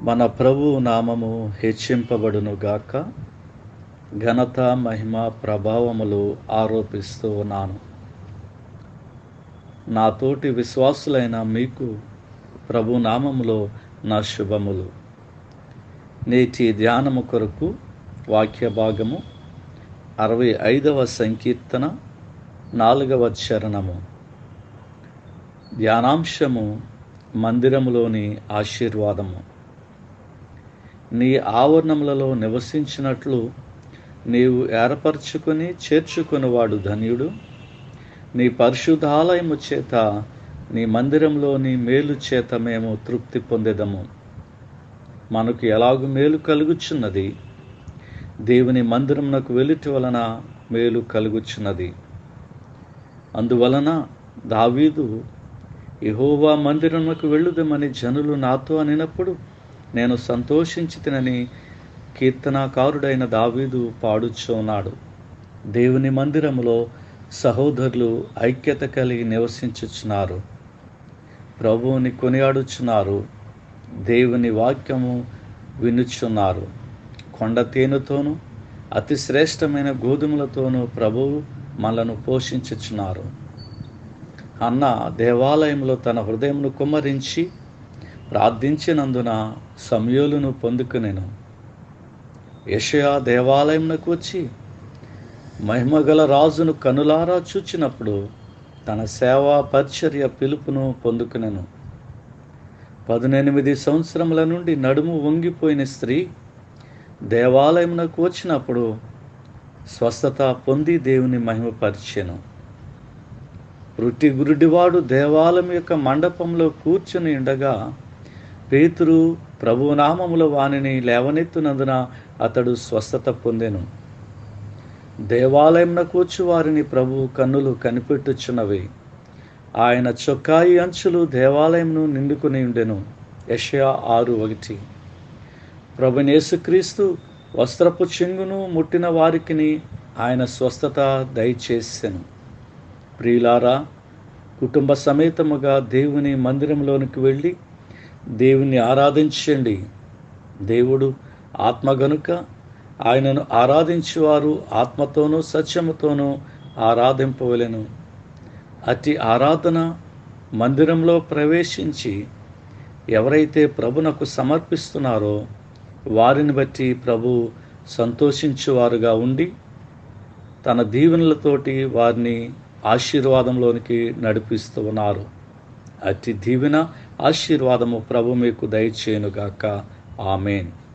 మన ప్రభు నామము హెచ్చింపబడును గాక ఘనత మహిమ ప్రభావములు ఆరోపిస్తూ ఉన్నాను నా తోటి విశ్వాసులైన మీకు ప్రభు నామములో నా శుభములు నేటి ధ్యానము కొరకు వాక్య భాగము అరవై ఐదవ సంకీర్తన నాలుగవ చరణము ధ్యానాంశము మందిరములోని ఆశీర్వాదము నీ ఆవరణములలో నివసించినట్లు నీవు ఏర్పరచుకొని చేర్చుకునివాడు ధన్యుడు నీ పరిశుద్ధాలయము చేత నీ మందిరంలోని మేలు చేత మేము తృప్తి పొందెదము మనకు ఎలాగు మేలు కలుగుచున్నది దేవుని మందిరమునకు వెలుటి వలన మేలు కలుగుచున్నది అందువలన దావీదు యహోవా మందిరమునకు వెళ్ళుదమని జనులు నాతో అనినప్పుడు నేను సంతోషించి తినని కీర్తనాకారుడైన దావీదు పాడుచున్నాడు దేవుని మందిరములో సహోదరులు ఐక్యత కలిగి నివసించుచున్నారు ప్రభువుని కొనియాడుచున్నారు దేవుని వాక్యము వినుచున్నారు కొండ తేనెతోనూ అతి శ్రేష్టమైన గోధుమలతోనూ ప్రభువు మనలను పోషించుచున్నారు అన్న దేవాలయంలో తన హృదయమును కుమ్మరించి ప్రార్థించినందున సమయోలును పొందుకునేను యషయా దేవాలయంకు వచ్చి మహిమగల రాజును కనులారా చూచినప్పుడు తన సేవా పరిచర్య పిలుపును పొందుకునేను పదునెనిమిది సంవత్సరముల నుండి నడుము వంగిపోయిన స్త్రీ దేవాలయమునకు వచ్చినప్పుడు స్వస్థత పొంది దేవుని మహిమపరిచెను వృట్టి గురుడివాడు దేవాలయం యొక్క మండపంలో కూర్చుని ఉండగా పేతురు ప్రభునామముల వాణిని లేవనెత్తునందున అతడు స్వస్థత పొందెను దేవాలయంన కూర్చు వారిని ప్రభు కన్నులు కనిపెట్టుచున్నవి ఆయన చొక్కాయి అంచులు దేవాలయంను నిండుకుని ఉండెను యషయా ఆరు ఒకటి ప్రభునేసుక్రీస్తు వస్త్రపు చెంగును ముట్టిన వారికిని ఆయన స్వస్థత దయచేసెను ప్రియులారా కుటుంబ సమేతముగా దేవుని మందిరంలోనికి వెళ్ళి దేవుని ఆరాధించండి దేవుడు ఆత్మ గనుక ఆయనను ఆరాధించేవారు ఆత్మతోనూ సత్యముతోనూ ఆరాధింపవలెను అతి ఆరాధన మందిరంలో ప్రవేశించి ఎవరైతే ప్రభునకు సమర్పిస్తున్నారో వారిని బట్టి ప్రభు సంతోషించువారుగా ఉండి తన దీవెనలతోటి వారిని ఆశీర్వాదంలోనికి నడిపిస్తూ ఉన్నారు అతి దీవెన ఆశీర్వాదము ప్రభు మీకు దయచేయునుగాక ఆమెన్